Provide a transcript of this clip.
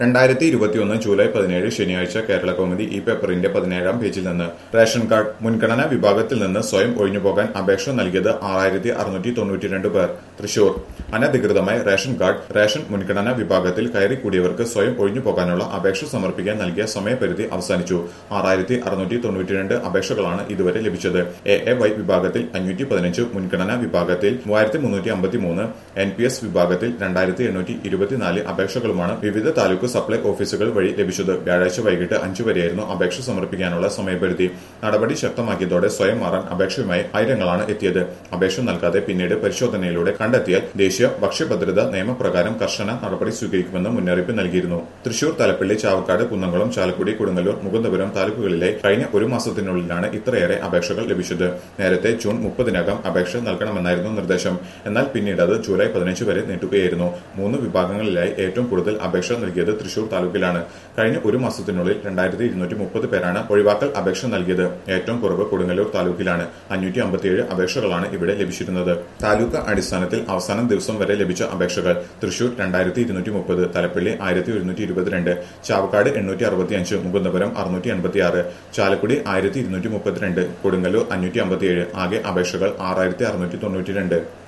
രണ്ടായിരത്തി ഇരുപത്തിയൊന്ന് ജൂലൈ പതിനേഴ് ശനിയാഴ്ച കേരള കൗമുദി ഈ പേപ്പറിന്റെ പതിനേഴാം പേജിൽ നിന്ന് റേഷൻ കാർഡ് മുൻഗണനാ വിഭാഗത്തിൽ നിന്ന് സ്വയം ഒഴിഞ്ഞുപോകാൻ അപേക്ഷ നൽകിയത് ആറായിരത്തി അറുന്നൂറ്റി തൊണ്ണൂറ്റിരണ്ട് പേർ തൃശൂർ അനധികൃതമായി റേഷൻ കാർഡ് റേഷൻ മുൻഗണനാ വിഭാഗത്തിൽ കയറിക്കൂടിയവർക്ക് സ്വയം ഒഴിഞ്ഞുപോകാനുള്ള അപേക്ഷ സമർപ്പിക്കാൻ നൽകിയ സമയപരിധി അവസാനിച്ചു ആറായിരത്തി അറുന്നൂറ്റി തൊണ്ണൂറ്റിരണ്ട് അപേക്ഷകളാണ് ഇതുവരെ ലഭിച്ചത് എ എ വൈ വിഭാഗത്തിൽ അഞ്ഞൂറ്റി പതിനഞ്ച് മുൻഗണനാ വിഭാഗത്തിൽ മൂവായിരത്തി മുന്നൂറ്റി അമ്പത്തി മൂന്ന് എൻ പി എസ് വിഭാഗത്തിൽ രണ്ടായിരത്തി എണ്ണൂറ്റി ഇരുപത്തിനാല് അപേക്ഷകളുമാണ് വിവിധ താലൂക്ക് സപ്ലൈ ഓഫീസുകൾ വഴി ലഭിച്ചത് വ്യാഴാഴ്ച വൈകിട്ട് അഞ്ചു വരെയായിരുന്നു അപേക്ഷ സമർപ്പിക്കാനുള്ള സമയപരിധി നടപടി ശക്തമാക്കിയതോടെ സ്വയം മാറാൻ അപേക്ഷയുമായി ആയിരങ്ങളാണ് എത്തിയത് അപേക്ഷ നൽകാതെ പിന്നീട് പരിശോധനയിലൂടെ കണ്ടെത്തിയാൽ ദേശീയ ഭക്ഷ്യഭദ്രതാ നിയമപ്രകാരം കർശന നടപടി സ്വീകരിക്കുമെന്ന് മുന്നറിയിപ്പ് നൽകിയിരുന്നു തൃശൂർ തലപ്പള്ളി ചാവക്കാട് കുന്നംകുളം ചാലക്കുടി കൊടുങ്ങല്ലൂർ മുകുന്ദപുരം താലൂക്കുകളിലെ കഴിഞ്ഞ ഒരു മാസത്തിനുള്ളിലാണ് ഇത്രയേറെ അപേക്ഷകൾ ലഭിച്ചത് നേരത്തെ ജൂൺ മുപ്പതിനകം അപേക്ഷ നൽകണമെന്നായിരുന്നു നിർദ്ദേശം എന്നാൽ പിന്നീട് അത് ജൂലൈ പതിനഞ്ച് വരെ നീട്ടുകയായിരുന്നു മൂന്ന് വിഭാഗങ്ങളിലായി ഏറ്റവും കൂടുതൽ അപേക്ഷ നൽകിയത് തൃശൂർ താലൂക്കിലാണ് കഴിഞ്ഞ ഒരു മാസത്തിനുള്ളിൽ രണ്ടായിരത്തി ഇരുന്നൂറ്റി മുപ്പത് പേരാണ് ഒഴിവാക്കൽ അപേക്ഷ നൽകിയത് ഏറ്റവും കുറവ് കൊടുങ്ങല്ലൂർ താലൂക്കിലാണ് അഞ്ഞൂറ്റി അമ്പത്തിയേഴ് അപേക്ഷകളാണ് ഇവിടെ ലഭിച്ചിരുന്നത് താലൂക്ക് അടിസ്ഥാനത്തിൽ അവസാന ദിവസം വരെ ലഭിച്ച അപേക്ഷകൾ തൃശൂർ രണ്ടായിരത്തി ഇരുന്നൂറ്റി മുപ്പത് തലപ്പള്ളി ആയിരത്തി ഒരുന്നൂറ്റി ഇരുപത്തിരണ്ട് ചാവക്കാട് എണ്ണൂറ്റി അറുപത്തിയഞ്ച് മുകുന്ദപുരം അറുന്നൂറ്റി അൻപത്തിയാറ് ചാലക്കുടി ആയിരത്തി ഇരുന്നൂറ്റി മുപ്പത്തിരണ്ട് കൊടുങ്ങല്ലൂർ അഞ്ഞൂറ്റി അമ്പത്തിയേഴ് ആകെ അപേക്ഷകൾ ആറായിരത്തി അറുന്നൂറ്റി തൊണ്ണൂറ്റിരണ്ട്